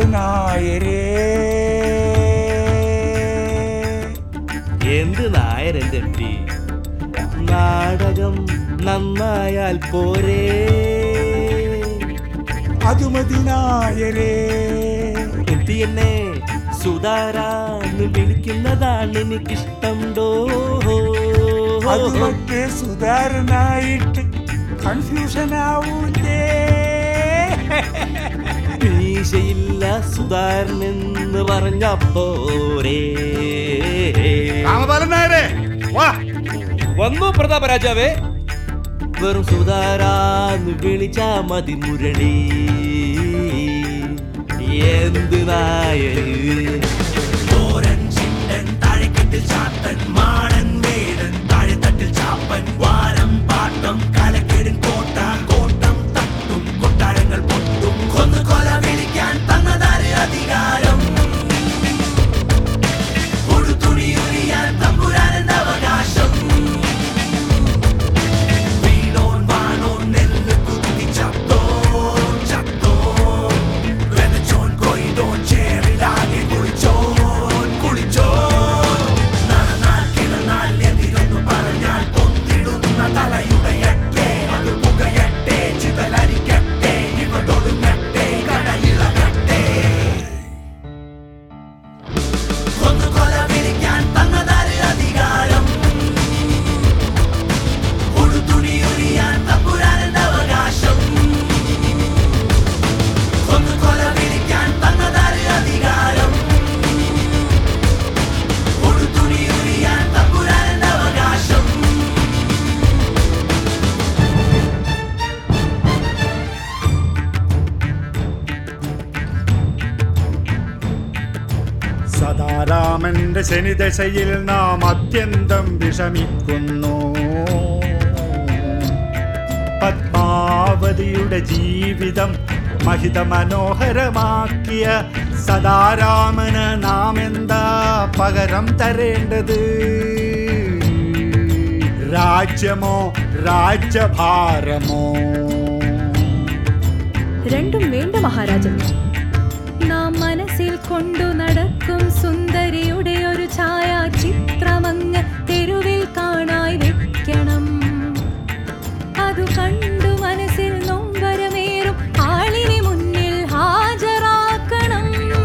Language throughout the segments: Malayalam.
നായരേ എന്ത് നായരന്റെ എം പി നാടകം നന്നായാൽ പോരേ അതുമതി നായരേ എം പി എന്നെ സുധാരാന്ന് വിളിക്കുന്നതാണ് എനിക്കിഷ്ടം ഡോ അത് പക്ഷേ സുധാരണായിട്ട് കൺഫ്യൂഷൻ ആവൂലേ മീശയില്ല സുധാരനെന്ന് പറഞ്ഞ പോരേ രാമപാലൻ നായരെ വാ വന്നു പ്രതാപരാജാവേ വെറും സുധാരാന്ന് വിളിച്ചാ മതി മുരളി എന്ത് നായര് സദാരാമന്റെ ശനിദശയിൽ നാം അത്യന്തം വിഷമിക്കുന്നു പത്മാവതിയുടെ ജീവിതം മഹിത മനോഹരമാക്കിയ സദാരാമന് നാം എന്താ പകരം തരേണ്ടത് രാജ്യമോ രാജ്യഭാരമോ രണ്ടും വേണ്ട മഹാരാജൻ നാം മനസ്സിൽ കൊണ്ടു നടക്കും സുന്ദരിയുടെ ഒരു ഛായാചിത്രമങ്ങ് തെരുവിൽ കാണായി വെക്കണം അതു കണ്ടു മനസ്സിൽ നൊമ്പരമേറും ആളിനെ മുന്നിൽ ഹാജരാക്കണം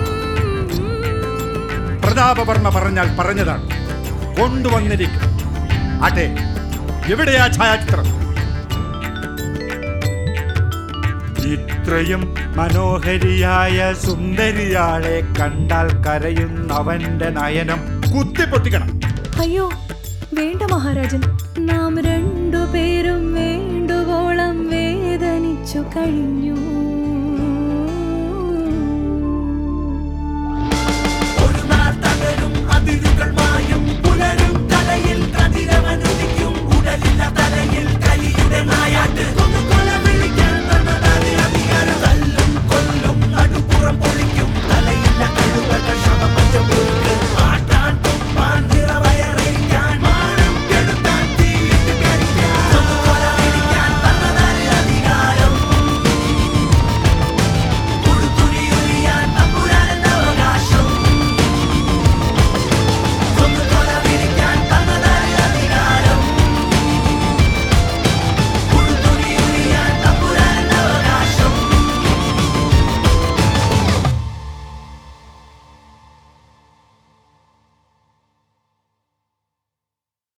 പ്രതാപവർമ്മ പറഞ്ഞാൽ പറഞ്ഞതാണ് കൊണ്ടുവന്നിരിക്കും അതെ എവിടെയാ ഛായാചിത്രം ഇത്രയും മനോഹരിയായ സുന്ദരിയാളെ കണ്ടാൽ കരയുന്നവന്റെ നയനം കുത്തിപ്പൊട്ടിക്കണം അയ്യോ വേണ്ട മഹാരാജൻ നാം രണ്ടുപേരും വേണ്ടുവോളം വേദനിച്ചു കഴിഞ്ഞു